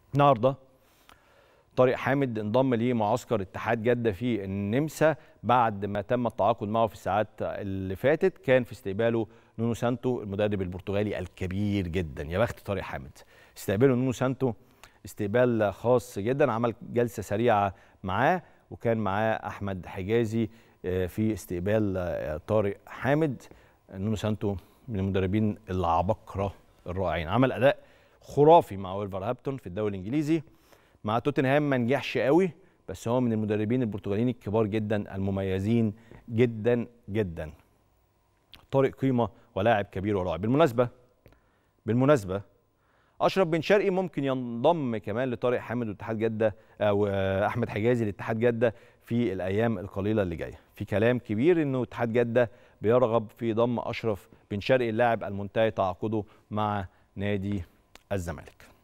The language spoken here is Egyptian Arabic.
النهارده طارق حامد انضم لمعسكر اتحاد جده في النمسا بعد ما تم التعاقد معه في الساعات اللي فاتت كان في استقباله نونو سانتو المدرب البرتغالي الكبير جدا يا بخت طارق حامد استقباله نونو سانتو استقبال خاص جدا عمل جلسه سريعه معاه وكان معاه احمد حجازي في استقبال طارق حامد نونو سانتو من المدربين العباقره الرائعين عمل اداء خرافي مع ويلفرهامبتون في الدوري الانجليزي مع توتنهام ما نجحش قوي بس هو من المدربين البرتغاليين الكبار جدا المميزين جدا جدا طارق قيمه ولاعب كبير ورائع بالمناسبه بالمناسبه اشرف بن شرقي ممكن ينضم كمان لطارق حامد واتحاد جده او احمد حجازي لاتحاد جده في الايام القليله اللي جايه في كلام كبير انه اتحاد جده بيرغب في ضم اشرف بن شرقي اللاعب المنتهي تعاقده مع نادي الزمالك